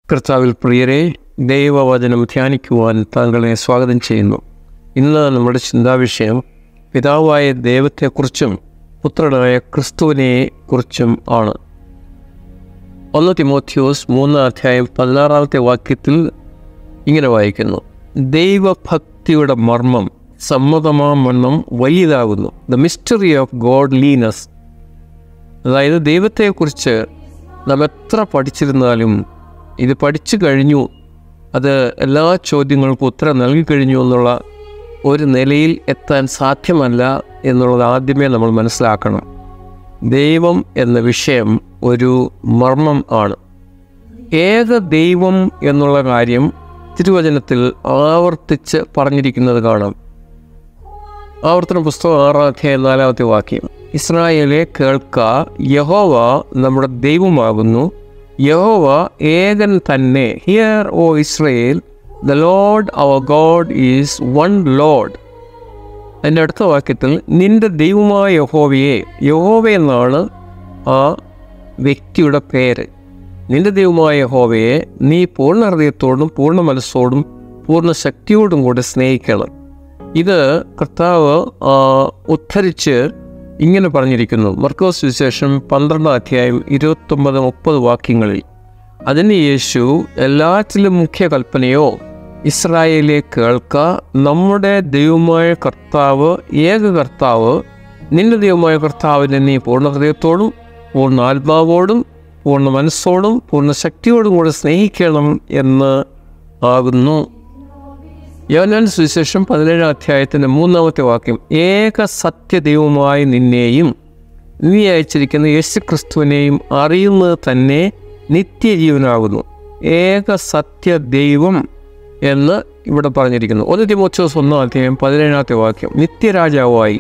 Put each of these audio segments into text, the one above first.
കർത്താവിൽ പ്രിയരെ ദൈവവചനം ധ്യാനിക്കുവാൻ താങ്കളെ സ്വാഗതം ചെയ്യുന്നു ഇന്ന് നമ്മുടെ ചിന്താവിഷയം പിതാവായ ദൈവത്തെക്കുറിച്ചും പുത്രനായ ക്രിസ്തുവിനെ കുറിച്ചും ആണ് ഒന്ന് തിമോത്യോസ് മൂന്നാം അധ്യായം പതിനാറാമത്തെ വാക്യത്തിൽ ഇങ്ങനെ വായിക്കുന്നു ദൈവഭക്തിയുടെ മർമ്മം സമ്മതമാമണ്ണം വലിയതാകുന്നു the mystery of godliness അതായത് ദൈവത്തെക്കുറിച്ച് നാം എത്ര പഠിച്ചിരുന്നാലും ഇത് പഠിച്ചു കഴിഞ്ഞു അത് എല്ലാ ചോദ്യങ്ങൾക്കും ഉത്തരം നൽകി കഴിഞ്ഞു എന്നുള്ള ഒരു നിലയിൽ എത്താൻ സാധ്യമല്ല എന്നുള്ളത് ആദ്യമേ നമ്മൾ മനസ്സിലാക്കണം ദൈവം എന്ന വിഷയം ഒരു മർമ്മം ആണ് ഏക ദൈവം എന്നുള്ള കാര്യം തിരുവചനത്തിൽ ആവർത്തിച്ച് പറഞ്ഞിരിക്കുന്നത് കാണാം ആവർത്തന പുസ്തകം ആറാം അധ്യായം നാലാമത്തെ വാക്യം ഇസ്രായേലെ കേൾക്ക യഹോവ നമ്മുടെ ദൈവമാകുന്നു യഹോവ ഏകൻ തന്നെ hear O Israel the Lord our God is one Lord അതിൻ്റെ അടുത്ത വാക്യത്തിൽ നിന്റെ ദൈവമായ യഹോവയെ യഹോവ എന്നാണ് ആ വ്യക്തിയുടെ പേര് നിന്റെ ദൈവമായ യഹോവയെ നീ പൂർണ്ണ ഹൃദയത്തോടും പൂർണ്ണ മനസ്സോടും പൂർണ്ണ ശക്തിയോടും കൂടെ സ്നേഹിക്കണം ഇത് കർത്താവ് ആ, ഉദ്ധരിച്ച് ഇങ്ങനെ പറഞ്ഞിരിക്കുന്നു മർക്കോസ് വിശേഷം പന്ത്രണ്ടാം അധ്യായം ഇരുപത്തൊമ്പത് മുപ്പത് വാക്യങ്ങളിൽ അതിന് യേശു എല്ലാറ്റിലും മുഖ്യ കൽപ്പനയോ ഇസ്രായേലിലെ കേൾക്ക നമ്മുടെ ദൈവമായ കർത്താവ് ഏക കർത്താവ് നിന്റെ ദൈവമായ കർത്താവിനെ നീ പൂർണ്ണ ഹൃദയത്തോടും പൂർണ്ണ ആത്മാവോടും പൂർണ്ണ മനസ്സോടും പൂർണ്ണ ശക്തിയോടും കൂടെ സ്നേഹിക്കണം എന്ന് ആകുന്നു യോനാൻ സുവിശേഷം പതിനേഴാം അധ്യായത്തിൻ്റെ മൂന്നാമത്തെ വാക്യം ഏക സത്യദൈവമായി നിന്നെയും നീ അയച്ചിരിക്കുന്ന യേശു ക്രിസ്തുവിനെയും അറിയുന്നത് തന്നെ നിത്യജീവനാകുന്നു ഏക സത്യദൈവം എന്ന് ഇവിടെ പറഞ്ഞിരിക്കുന്നു ഒന്ന് തിമോച്ചോസ് ഒന്നാം അധ്യായം പതിനേഴാമത്തെ വാക്യം നിത്യരാജാവായി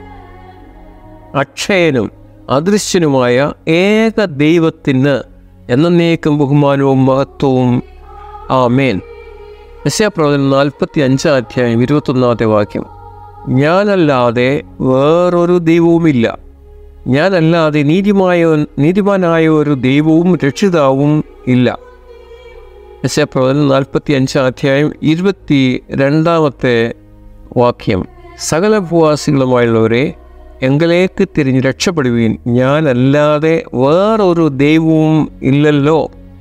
അക്ഷയനും അദൃശ്യനുമായ ഏക ദൈവത്തിന് എന്നേക്കും ബഹുമാനവും മഹത്വവും ആമേൻ യശയപ്രവചനം നാൽപ്പത്തി അഞ്ചാം അധ്യായം ഇരുപത്തൊന്നാമത്തെ വാക്യം ഞാനല്ലാതെ വേറൊരു ദൈവവുമില്ല ഞാനല്ലാതെ നീതിമായ നീതിമാനായ ഒരു ദൈവവും രക്ഷിതാവും ഇല്ല യശയപ്രവചനം നാൽപ്പത്തി അഞ്ചാം അധ്യായം ഇരുപത്തി രണ്ടാമത്തെ വാക്യം സകല ഭൂവാസികളുമായുള്ളവരെ എങ്കിലേക്ക് തിരിഞ്ഞ് രക്ഷപ്പെടുവീൻ ഞാനല്ലാതെ വേറൊരു ദൈവവും ഇല്ലല്ലോ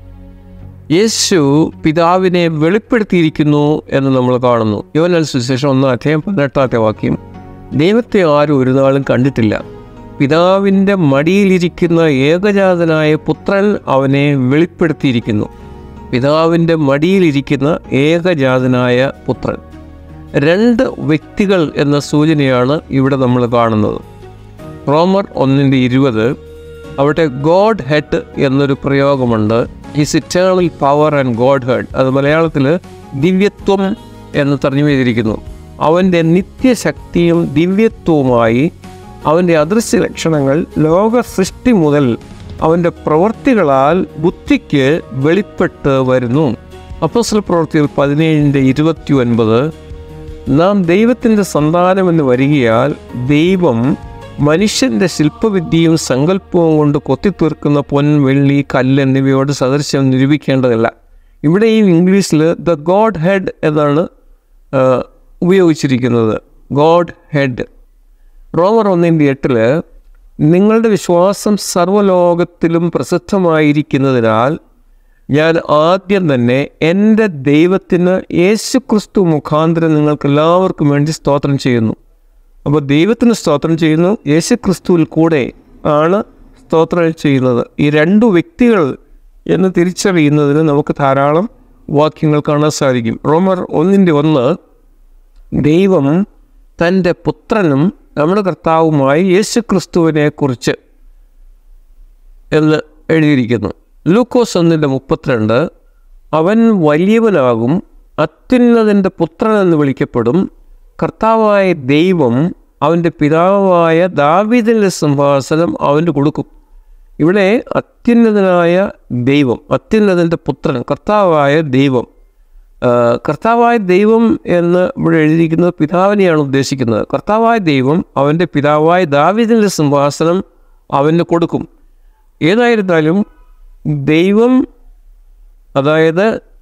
യേശു പിതാവിനെ വെളിപ്പെടുത്തിയിരിക്കുന്നു എന്ന് നമ്മൾ കാണുന്നു യോനൽ സുശേഷം ഒന്നാം അധ്യായം പതിനെട്ടാമത്തെ വാക്യം ദൈവത്തെ ആരും ഒരു നാളും കണ്ടിട്ടില്ല പിതാവിൻ്റെ മടിയിലിരിക്കുന്ന ഏകജാതനായ പുത്രൻ അവനെ വെളിപ്പെടുത്തിയിരിക്കുന്നു പിതാവിൻ്റെ മടിയിലിരിക്കുന്ന ഏകജാതനായ പുത്രൻ രണ്ട് വ്യക്തികൾ എന്ന സൂചനയാണ് ഇവിടെ നമ്മൾ കാണുന്നത് റോമർ ഒന്നിൻ്റെ ഇരുപത് അവിടെ ഗോഡ് ഹെഡ് എന്നൊരു പ്രയോഗമുണ്ട് his eternal power and godhead അത് മലയാളത്തിൽ ദിവ്യത്വം എന്ന് തർജ്ജമ ചെയ്തിരിക്കുന്നു അവൻ്റെ നിത്യശക്തിയും ദിവ്യത്വവുമായി അവൻ്റെ അദൃശ്യ ലക്ഷണങ്ങൾ ലോക സൃഷ്ടി മുതൽ അവൻ്റെ പ്രവൃത്തികളാൽ ബുദ്ധിക്ക് വെളിപ്പെട്ട് വരുന്നു അപ്പോസ്തല പ്രവൃത്തികൾ പതിനേഴിൻ്റെ ഇരുപത്തി ഒൻപത് നാം ദൈവത്തിൻ്റെ സന്താനമെന്ന് വരികയാൽ ദൈവം മനുഷ്യൻ്റെ ശില്പവിദ്യയും സങ്കല്പവും കൊണ്ട് കൊത്തിത്തീർക്കുന്ന പൊൻ വെള്ളി കല്ല് എന്നിവയോട് സദൃശ്യം നിരൂപിക്കേണ്ടതില്ല ഇവിടെയും ഇംഗ്ലീഷിൽ ദ ഗോഡ് ഹെഡ് എന്നാണ് ആ, ഉപയോഗിച്ചിരിക്കുന്നത് ഗോഡ് ഹെഡ് റോമർ ഒന്നിൻ്റെ എട്ടിൽ നിങ്ങളുടെ വിശ്വാസം സർവ്വലോകത്തിലും പ്രസിദ്ധമായിരിക്കുന്നതിനാൽ ഞാൻ ആദ്യം തന്നെ എൻ്റെ ദൈവത്തിന് യേശുക്രിസ്തു മുഖാന്തരം നിങ്ങൾക്ക് എല്ലാവർക്കും വേണ്ടി സ്തോത്രം ചെയ്യുന്നു അപ്പോൾ ദൈവത്തിന് സ്തോത്രം ചെയ്യുന്നു യേശുക്രിസ്തുവിൽ കൂടെ ആണ് സ്തോത്രം ചെയ്യുന്നത് ഈ രണ്ടു വ്യക്തികൾ എന്ന് തിരിച്ചറിയുന്നതിന് നമുക്ക് ധാരാളം വാക്യങ്ങൾ കാണാൻ സാധിക്കും റോമർ ഒന്നിൻ്റെ ഒന്ന് ദൈവം തൻ്റെ പുത്രനും നമ്മുടെ കർത്താവുമായി യേശുക്രിസ്തുവിനെ കുറിച്ച് എന്ന് എഴുതിയിരിക്കുന്നു ലൂക്കോസ് ഒന്നിൻ്റെ മുപ്പത്തിരണ്ട് അവൻ വലിയവനാകും അത്യുന്നതിൻ്റെ പുത്രൻ എന്ന് വിളിക്കപ്പെടും കർത്താവായ ദൈവം അവൻ്റെ പിതാവായ ദാവീദിൻ്റെ സിംഹാസനം അവന് കൊടുക്കും ഇവിടെ അത്യുന്നതനായ ദൈവം അത്യുന്നതൻ്റെ പുത്രൻ കർത്താവായ ദൈവം ആ, കർത്താവായ ദൈവം എന്ന് ഇവിടെ എഴുതിയിരിക്കുന്നത് പിതാവിനെയാണ് ഉദ്ദേശിക്കുന്നത് കർത്താവായ ദൈവം അവൻ്റെ പിതാവായ ദാവീദിൻ്റെ സിംഹാസനം അവന് കൊടുക്കും ഏതായിരുന്നാലും ദൈവം അതായത്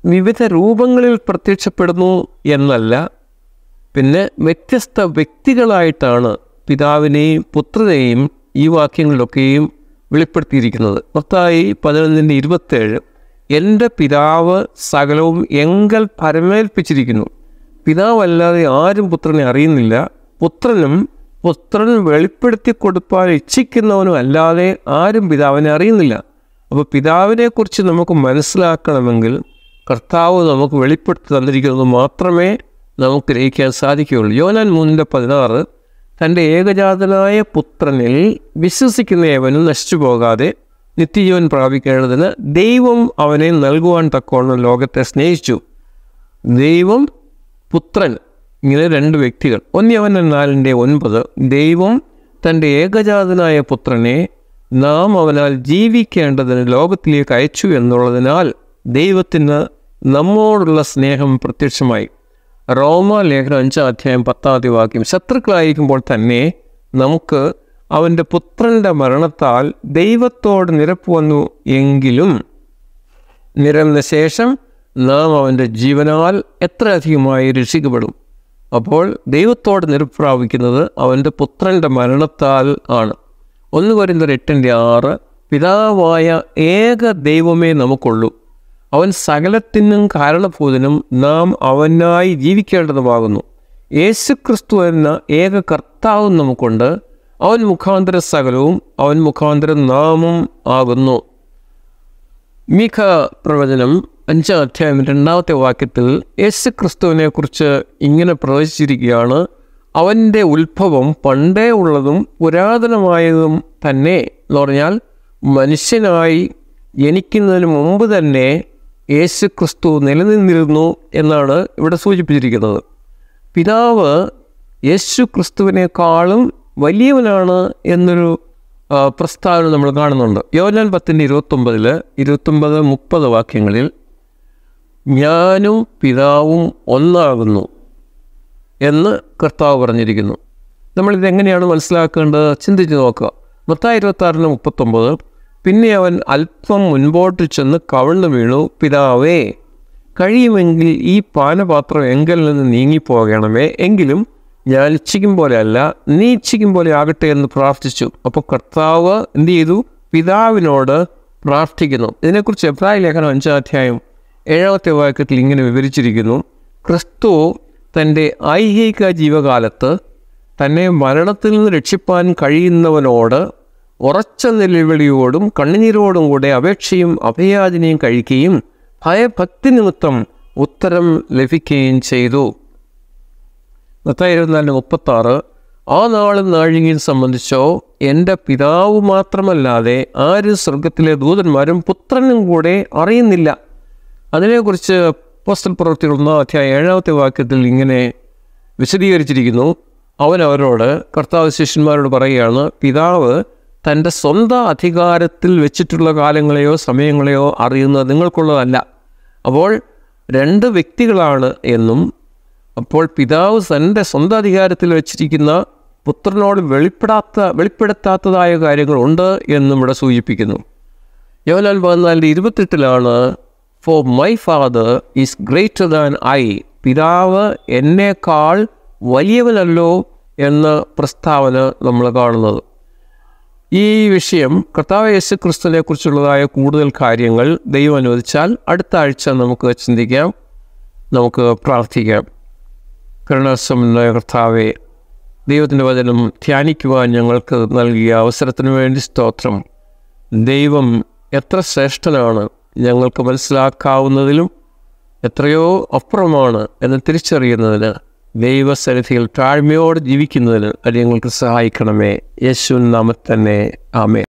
വിവിധ രൂപങ്ങളിൽ പ്രത്യക്ഷപ്പെടുന്നു എന്നല്ല പിന്നെ വ്യത്യസ്ത വ്യക്തികളായിട്ടാണ് പിതാവിനെയും പുത്രനെയും ഈ വാക്യങ്ങളിലൊക്കെയും വെളിപ്പെടുത്തിയിരിക്കുന്നത് മൊത്തമായി പതിനൊന്നിൻ്റെ ഇരുപത്തേഴ് എൻ്റെ പിതാവ് സകലവും എങ്കൽ പരമേൽപ്പിച്ചിരിക്കുന്നു പിതാവല്ലാതെ ആരും പുത്രനെ അറിയുന്നില്ല പുത്രനും പുത്രൻ വെളിപ്പെടുത്തി കൊടുപ്പാൻ ഇച്ഛിക്കുന്നവനും അല്ലാതെ ആരും പിതാവിനെ അറിയുന്നില്ല അപ്പോൾ പിതാവിനെക്കുറിച്ച് നമുക്ക് മനസ്സിലാക്കണമെങ്കിൽ കർത്താവ് നമുക്ക് വെളിപ്പെടുത്തി തന്നിരിക്കുന്നത് മാത്രമേ നമുക്ക് ഗ്രഹിക്കാൻ സാധിക്കുകയുള്ളൂ യോനാൻ മൂന്നിൻ്റെ പതിനാറ് തൻ്റെ ഏകജാതനായ പുത്രനിൽ വിശ്വസിക്കുന്ന ഏവനും നശിച്ചു പോകാതെ നിത്യജീവൻ പ്രാപിക്കേണ്ടതിന് ദൈവം അവനെ നൽകുവാൻ തക്കവണ്ണം ലോകത്തെ സ്നേഹിച്ചു ദൈവം പുത്രൻ ഇങ്ങനെ രണ്ട് വ്യക്തികൾ ഒന്നിയവൻ നാലിൻ്റെ ഒൻപത് ദൈവം തൻ്റെ ഏകജാതനായ പുത്രനെ നാം അവനാൽ ജീവിക്കേണ്ടതിന് ലോകത്തിലേക്ക് അയച്ചു എന്നുള്ളതിനാൽ ദൈവത്തിന് നമ്മോടുള്ള സ്നേഹം പ്രത്യക്ഷമായി റോമ ലേഖനം അഞ്ചാം അധ്യായം പത്താമത്തെ വാക്യം ശത്രുക്കളായിരിക്കുമ്പോൾ തന്നെ നമുക്ക് അവൻ്റെ പുത്രൻ്റെ മരണത്താൽ ദൈവത്തോട് നിരപ്പ് വന്നു എങ്കിലും നിരന്ന ശേഷം നാം അവൻ്റെ ജീവനാൽ എത്ര അധികമായി രക്ഷിക്കപ്പെടും അപ്പോൾ ദൈവത്തോട് നിരപ്രാപിക്കുന്നത് അവൻ്റെ പുത്രൻ്റെ മരണത്താൽ ആണ് ഒന്ന് വരുന്ന എട്ടിൻ്റെ ആറ് പിതാവായ ഏക ദൈവമേ നമുക്കുള്ളൂ അവൻ സകലത്തിനും കാരണഭൂതനും നാം അവനായി ജീവിക്കേണ്ടതുമാകുന്നു യേശുക്രിസ്തു എന്ന ഏക കർത്താവും നമുക്കുണ്ട് അവൻ മുഖാന്തര സകലവും അവൻ മുഖാന്തരം നാമും ആകുന്നു മീഖ പ്രവചനം അഞ്ചാം അധ്യായം രണ്ടാമത്തെ വാക്യത്തിൽ യേശു ക്രിസ്തുവിനെ കുറിച്ച് ഇങ്ങനെ പ്രവചിച്ചിരിക്കുകയാണ് അവൻ്റെ ഉത്ഭവം പണ്ടേ ഉള്ളതും പുരാതനമായതും തന്നെ എന്ന് പറഞ്ഞാൽ മനുഷ്യനായി ജനിക്കുന്നതിന് മുമ്പ് തന്നെ യേശു ക്രിസ്തു നിലനിന്നിരുന്നു എന്നാണ് ഇവിടെ സൂചിപ്പിച്ചിരിക്കുന്നത് പിതാവ് യേശു ക്രിസ്തുവിനേക്കാളും വലിയവനാണ് എന്നൊരു ആ, പ്രസ്താവന നമ്മൾ കാണുന്നുണ്ട് യോനാൻ പത്തിൻ്റെ ഇരുപത്തൊമ്പതിൽ ഇരുപത്തൊമ്പത് മുപ്പത് വാക്യങ്ങളിൽ ഞാനും പിതാവും ഒന്നാകുന്നു എന്ന് കർത്താവ് പറഞ്ഞിരിക്കുന്നു നമ്മളിതെങ്ങനെയാണ് മനസ്സിലാക്കേണ്ടത് ചിന്തിച്ച് നോക്കുക മൊത്തം ഇരുപത്താറിന് മുപ്പത്തൊമ്പത് പിന്നെ അവൻ അല്പം മുൻപോട്ട് ചെന്ന് കവിഴ്ന്നു വീണു പിതാവേ കഴിയുമെങ്കിൽ ഈ പാനപാത്രം എങ്കിൽ നിന്ന് നീങ്ങിപ്പോകണമേ എങ്കിലും ഞാൻ ഇച്ഛിക്കും പോലെ അല്ല നീ ഇച്ഛിക്കും പോലെ ആകട്ടെ എന്ന് പ്രാർത്ഥിച്ചു അപ്പോൾ കർത്താവ് എന്ത് ചെയ്തു പിതാവിനോട് പ്രാർത്ഥിക്കുന്നു ഇതിനെക്കുറിച്ച് എബ്രായ ലേഖനം അഞ്ചാം അധ്യായം ഏഴാമത്തെ വാക്യത്തിൽ ഇങ്ങനെ വിവരിച്ചിരിക്കുന്നു ക്രിസ്തു തൻ്റെ ഐഹിക ജീവകാലത്ത് തന്നെ മരണത്തിൽ നിന്ന് രക്ഷിപ്പാൻ കഴിയുന്നവനോട് ഉറച്ച നിലവിളിയോടും കണ്ണുനീരോടും കൂടെ അപേക്ഷയും അഭയാചനയും കഴിക്കുകയും ഭയഭക്തി നിമിത്തം ഉത്തരം ലഭിക്കുകയും ചെയ്തു മത്തായി ഇരുപത്തിനാലിന് മുപ്പത്താറ് ആ നാളും നാഴികയും സംബന്ധിച്ചോ എൻ്റെ പിതാവ് മാത്രമല്ലാതെ ആരും സ്വർഗത്തിലെ ദൂതന്മാരും പുത്രനും കൂടെ അറിയുന്നില്ല അതിനെക്കുറിച്ച് പോസ്റ്റൽ പ്രവൃത്തികൾ ഒന്നാം അധ്യായം ഏഴാമത്തെ വാക്യത്തിൽ ഇങ്ങനെ വിശദീകരിച്ചിരിക്കുന്നു അവൻ അവരോട് കർത്താവ് ശിഷ്യന്മാരോട് പറയുകയാണ് പിതാവ് തൻ്റെ സ്വന്തം അധികാരത്തിൽ വെച്ചിട്ടുള്ള കാലങ്ങളെയോ സമയങ്ങളെയോ അറിയുന്നത് നിങ്ങൾക്കുള്ളതല്ല അപ്പോൾ രണ്ട് വ്യക്തികളാണ് എന്നും അപ്പോൾ പിതാവ് തൻ്റെ സ്വന്തം അധികാരത്തിൽ വെച്ചിരിക്കുന്ന പുത്രനോട് വെളിപ്പെടാത്ത വെളിപ്പെടുത്താത്തതായ കാര്യങ്ങളുണ്ട് എന്നും ഇവിടെ സൂചിപ്പിക്കുന്നു യോഹനാൻ പതിനാലിൻ്റെ ഇരുപത്തെട്ടിലാണ് for my father is greater than I പിതാവ് എന്നേക്കാൾ വലിയവനല്ലോ എന്ന പ്രസ്താവന നമ്മൾ കാണുന്നത് ഈ വിഷയം കർത്താവ് യേശു ക്രിസ്തുവിനെ കുറിച്ചുള്ളതായ കൂടുതൽ കാര്യങ്ങൾ ദൈവം അനുവദിച്ചാൽ അടുത്ത ആഴ്ച നമുക്ക് ചിന്തിക്കാം നമുക്ക് പ്രാർത്ഥിക്കാം കരുണാസമനായ കർത്താവെ ദൈവത്തിൻ്റെ വചനം ധ്യാനിക്കുവാൻ ഞങ്ങൾക്ക് നൽകിയ അവസരത്തിന് വേണ്ടി സ്തോത്രം ദൈവം എത്ര ശ്രേഷ്ഠനാണ് ഞങ്ങൾക്ക് മനസ്സിലാക്കാവുന്നതിലും എത്രയോ അപ്പുറമാണ് എന്ന് തിരിച്ചറിയുന്നതിന് ദൈവസന്നിധിയിൽ താഴ്മയോടെ ജീവിക്കുന്നതിന് അത് ഞങ്ങൾക്ക് സഹായിക്കണമേ യേശു നാമത്തന്നെ ആമേ